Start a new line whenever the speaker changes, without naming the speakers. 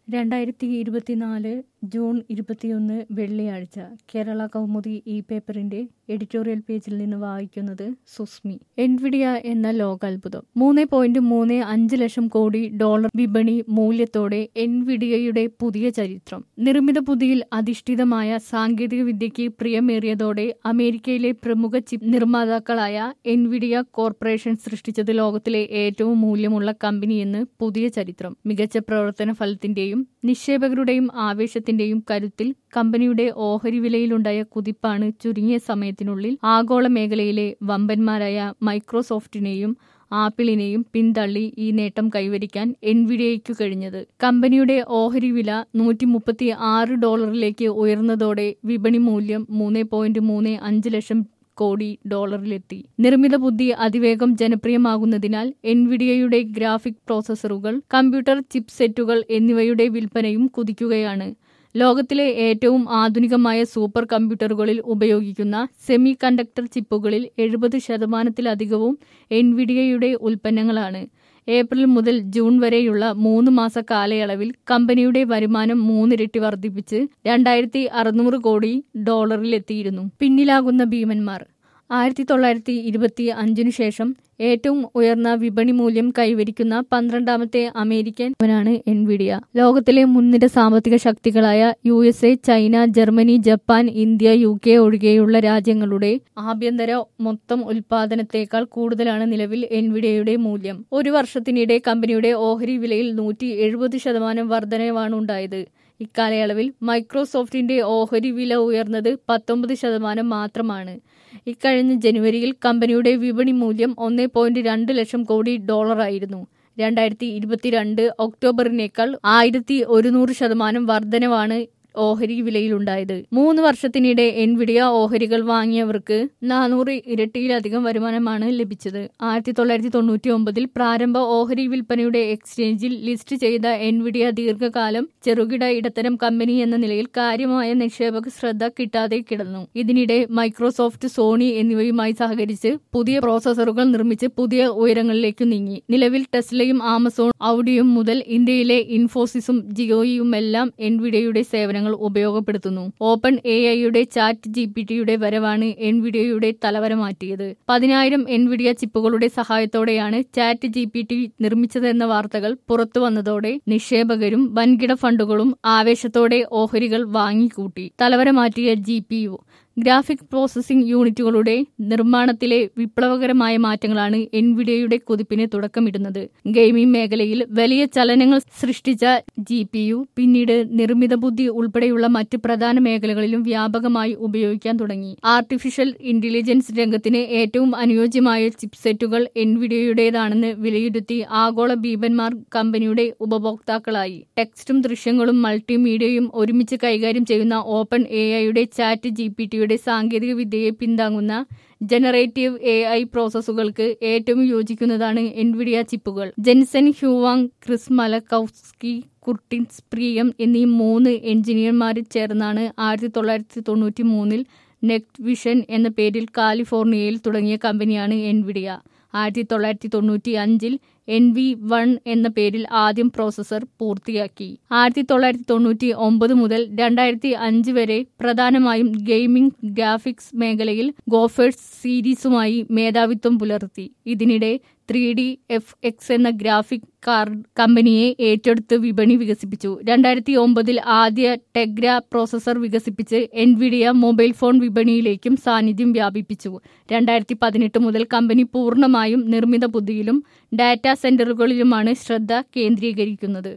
രണ്ടായിരത്തി ഇരുപത്തിനാല് ജൂൺ ഇരുപത്തിയൊന്ന് വെള്ളിയാഴ്ച കേരള കൗമുദി ഈ പേപ്പറിന്റെ എഡിറ്റോറിയൽ പേജിൽ നിന്ന് വായിക്കുന്നത് സുസ്മി എൻവിഡിയ എന്ന ലോകാത്ഭുതം മൂന്ന് പോയിന്റ് മൂന്ന് അഞ്ച് ലക്ഷം കോടി ഡോളർ വിപണി മൂല്യത്തോടെ എൻവിഡിയയുടെ പുതിയ ചരിത്രം നിർമ്മിത ബുദ്ധിയിൽ അധിഷ്ഠിതമായ സാങ്കേതിക വിദ്യയ്ക്ക് പ്രിയമേറിയതോടെ അമേരിക്കയിലെ പ്രമുഖ ചിപ്പ് നിർമ്മാതാക്കളായ എൻവിഡിയ കോർപ്പറേഷൻ സൃഷ്ടിച്ചത് ലോകത്തിലെ ഏറ്റവും മൂല്യമുള്ള കമ്പനിയെന്ന് പുതിയ ചരിത്രം മികച്ച പ്രവർത്തന ഫലത്തിന്റെയും നിക്ഷേപകരുടെയും ആവേശത്തിന്റെയും കരുത്തിൽ കമ്പനിയുടെ ഓഹരി വിലയിലുണ്ടായ കുതിപ്പാണ് ചുരുങ്ങിയ സമയത്തിനുള്ളിൽ ആഗോള മേഖലയിലെ വമ്പന്മാരായ മൈക്രോസോഫ്റ്റിനെയും ആപ്പിളിനെയും പിന്തള്ളി ഈ നേട്ടം കൈവരിക്കാൻ എൻവിഡിയയ്ക്കു കഴിഞ്ഞത് കമ്പനിയുടെ ഓഹരി വില നൂറ്റി മുപ്പത്തി ആറ് ഡോളറിലേക്ക് ഉയർന്നതോടെ വിപണി മൂല്യം മൂന്ന് പോയിന്റ് മൂന്ന് അഞ്ച് ലക്ഷം കോടി ഡോളറിലെത്തി നിർമ്മിത ബുദ്ധി അതിവേഗം ജനപ്രിയമാകുന്നതിനാൽ എൻവിഡിയയുടെ ഗ്രാഫിക് പ്രോസസ്സറുകൾ കമ്പ്യൂട്ടർ ചിപ്സെറ്റുകൾ എന്നിവയുടെ വിൽപ്പനയും കുതിക്കുകയാണ് ലോകത്തിലെ ഏറ്റവും ആധുനികമായ സൂപ്പർ കമ്പ്യൂട്ടറുകളിൽ ഉപയോഗിക്കുന്ന സെമി കണ്ടക്ടർ ചിപ്പുകളിൽ എഴുപത് ശതമാനത്തിലധികവും എൻവിഡിയയുടെ ഉൽപ്പന്നങ്ങളാണ് ഏപ്രിൽ മുതൽ ജൂൺ വരെയുള്ള മൂന്ന് മാസ കാലയളവിൽ കമ്പനിയുടെ വരുമാനം മൂന്നിരട്ടി വർദ്ധിപ്പിച്ച് രണ്ടായിരത്തി അറുന്നൂറ് കോടി ഡോളറിലെത്തിയിരുന്നു പിന്നിലാകുന്ന ഭീമന്മാർ ആയിരത്തി തൊള്ളായിരത്തി ഇരുപത്തി അഞ്ചിനു ശേഷം ഏറ്റവും ഉയർന്ന വിപണി മൂല്യം കൈവരിക്കുന്ന പന്ത്രണ്ടാമത്തെ അമേരിക്കൻ എൻവിഡിയ ലോകത്തിലെ മുൻനിര സാമ്പത്തിക ശക്തികളായ U S A China Germany Japan India U K ഒഴികെയുള്ള രാജ്യങ്ങളുടെ ആഭ്യന്തര മൊത്തം ഉൽപാദനത്തേക്കാൾ കൂടുതലാണ് നിലവിൽ എൻവിഡിയയുടെ മൂല്യം ഒരു വർഷത്തിനിടെ കമ്പനിയുടെ ഓഹരി വിലയിൽ നൂറ്റി എഴുപത് ശതമാനം വർധനവാണ് ഉണ്ടായത് ഇക്കാലയളവിൽ മൈക്രോസോഫ്റ്റിന്റെ ഓഹരി വില ഉയർന്നത് പത്തൊമ്പത് ശതമാനം മാത്രമാണ് ഇക്കഴിഞ്ഞ ജനുവരിയിൽ കമ്പനിയുടെ വിപണി മൂല്യം ഒന്ന് പോയിന്റ് രണ്ട് ലക്ഷം കോടി ഡോളറായിരുന്നു രണ്ടായിരത്തി ഇരുപത്തിരണ്ട് ഒക്ടോബറിനേക്കാൾ ആയിരത്തി ഒരുന്നൂറ് ശതമാനം വർധനവാണ് ഓഹരി വിലയിലുണ്ടായത് മൂന്ന് വർഷത്തിനിടെ എൻവിഡിയ ഓഹരികൾ വാങ്ങിയവർക്ക് നാനൂറ് ഇരട്ടിയിലധികം വരുമാനമാണ് ലഭിച്ചത് ആയിരത്തി തൊള്ളായിരത്തി തൊണ്ണൂറ്റി ഒമ്പതിൽ പ്രാരംഭ ഓഹരി വിൽപ്പനയുടെ എക്സ്ചേഞ്ചിൽ ലിസ്റ്റ് ചെയ്ത എൻവിഡിയ ദീർഘകാലം ചെറുകിട ഇടത്തരം കമ്പനി എന്ന നിലയിൽ കാര്യമായ നിക്ഷേപക ശ്രദ്ധ കിട്ടാതെ കിടന്നു ഇതിനിടെ മൈക്രോസോഫ്റ്റ് സോണി എന്നിവയുമായി സഹകരിച്ച് പുതിയ പ്രോസസറുകൾ നിർമ്മിച്ച് പുതിയ ഉയരങ്ങളിലേക്ക് നീങ്ങി നിലവിൽ ടെസ്ലയും ആമസോൺ ഔഡിയും മുതൽ ഇന്ത്യയിലെ ഇൻഫോസിസും ജിയോയുമെല്ലാം എൻവിഡിയയുടെ സേവനങ്ങൾ ഉപയോഗപ്പെടുത്തുന്നു ഓപ്പൺ എ ഐയുടെ ചാറ്റ് ജി പി ടിയുടെ വരവാണ് എൻവിഡിയയുടെ തലവര മാറ്റിയത് പതിനായിരം എൻവിഡിയ ചിപ്പുകളുടെ സഹായത്തോടെയാണ് ചാറ്റ് ജി പി ടി നിർമ്മിച്ചതെന്ന വാർത്തകൾ പുറത്തു വന്നതോടെ നിക്ഷേപകരും വൻകിട ഫണ്ടുകളും ആവേശത്തോടെ ഓഹരികൾ വാങ്ങിക്കൂട്ടി തലവര മാറ്റിയ G P U graphic processing യൂണിറ്റുകളുടെ നിർമ്മാണത്തിലെ വിപ്ലവകരമായ മാറ്റങ്ങളാണ് എൻവിഡിയയുടെ കുതിപ്പിന് തുടക്കമിടുന്നത് ഗെയിമിംഗ് മേഖലയിൽ വലിയ ചലനങ്ങൾ സൃഷ്ടിച്ച ജി പി യു പിന്നീട് നിർമ്മിത ബുദ്ധി ഉൾപ്പെടെയുള്ള മറ്റ് പ്രധാന മേഖലകളിലും വ്യാപകമായി ഉപയോഗിക്കാൻ തുടങ്ങി ആർട്ടിഫിഷ്യൽ ഇന്റലിജൻസ് രംഗത്തിന് ഏറ്റവും അനുയോജ്യമായ ചിപ്സെറ്റുകൾ എൻവിഡിയയുടേതാണെന്ന് വിലയിരുത്തി ആഗോള ഭീപന്മാർ കമ്പനിയുടെ ഉപഭോക്താക്കളായി ടെക്സ്റ്റും ദൃശ്യങ്ങളും മൾട്ടിമീഡിയയും ഒരുമിച്ച് കൈകാര്യം ചെയ്യുന്ന ഓപ്പൺ എ ഐയുടെ ചാറ്റ് ജി പി ടിയുടെ സാങ്കേതിക വിദ്യയെ പിന്താങ്ങുന്ന ജനറേറ്റീവ് എ ഐ പ്രോസസ്സുകൾക്ക് ഏറ്റവും യോജിക്കുന്നതാണ് എൻവിഡിയ ചിപ്പുകൾ ജെൻസൻ ഹ്യൂവാങ് ക്രിസ് മലക്കൌസ്കി കുർട്ടിൻസ് പ്രിയം എന്നീ മൂന്ന് എഞ്ചിനീയർമാരിൽ ചേർന്നാണ് ആയിരത്തി തൊള്ളായിരത്തി തൊണ്ണൂറ്റി മൂന്നിൽ നെക്ട് വിഷൻ എന്ന പേരിൽ കാലിഫോർണിയയിൽ തുടങ്ങിയ കമ്പനിയാണ് എൻവിഡിയ ആയിരത്തി തൊള്ളായിരത്തി തൊണ്ണൂറ്റി അഞ്ചിൽ എൻ വി വൺ എന്ന പേരിൽ ആദ്യം പ്രോസസർ പൂർത്തിയാക്കി ആയിരത്തി തൊള്ളായിരത്തി തൊണ്ണൂറ്റി ഒമ്പത് മുതൽ രണ്ടായിരത്തി അഞ്ച് വരെ പ്രധാനമായും ഗെയിമിംഗ് ഗ്രാഫിക്സ് മേഖലയിൽ ഗോഫേഴ്സ് സീരീസുമായി മേധാവിത്വം പുലർത്തി ഇതിനിടെ ത്രീ ഡി എഫ് എക്സ് എന്ന ഗ്രാഫിക് കാർഡ് കമ്പനിയെ ഏറ്റെടുത്ത് വിപണി വികസിപ്പിച്ചു രണ്ടായിരത്തി ഒമ്പതിൽ ആദ്യ ടെഗ്ര പ്രോസസർ വികസിപ്പിച്ച് എൻവിഡിയ മൊബൈൽ ഫോൺ വിപണിയിലേക്കും സാന്നിധ്യം വ്യാപിപ്പിച്ചു രണ്ടായിരത്തി പതിനെട്ട് മുതൽ കമ്പനി പൂർണ്ണമായും നിർമ്മിത ബുദ്ധിയിലും ഡാറ്റാ സെന്ററുകളിലുമാണ് ശ്രദ്ധ കേന്ദ്രീകരിക്കുന്നത്